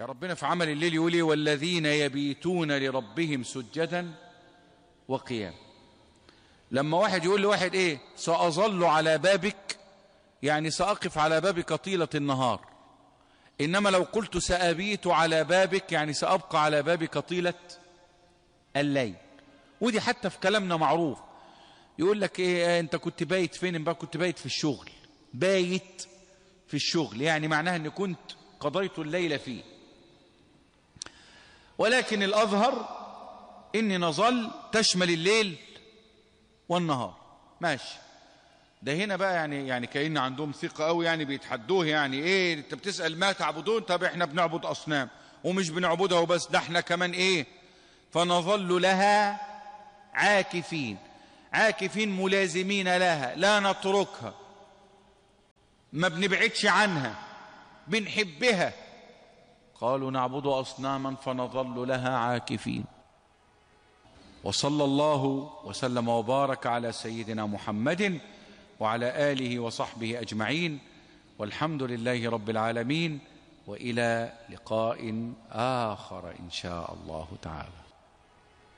ده ربنا في عمل الليل يقول إيه والذين يبيتون لربهم سجدا وقيام لما واحد يقول لواحد ايه سأظل على بابك يعني سأقف على بابك طيلة النهار إنما لو قلت سأبيت على بابك يعني سأبقى على بابك طيلة الليل ودي حتى في كلامنا معروف يقول لك ايه انت كنت بايت فين بقى كنت بايت في الشغل بايت في الشغل يعني معناها ان كنت قضيت الليل فيه ولكن الأظهر إن نظل تشمل الليل والنهار ماشي ده هنا بقى يعني يعني كأن عندهم ثقة قوي يعني بيتحدوه يعني ايه انت بتسأل ما تعبدون طب احنا بنعبد أصنام ومش بنعبدها وبس ده احنا كمان ايه فنظل لها عاكفين عاكفين ملازمين لها لا نتركها ما بنبعدش عنها بنحبها قالوا نعبد أصناما فنظل لها عاكفين وصلى الله وسلم وبارك على سيدنا محمد وعلى آله وصحبه أجمعين والحمد لله رب العالمين وإلى لقاء آخر إن شاء الله تعالى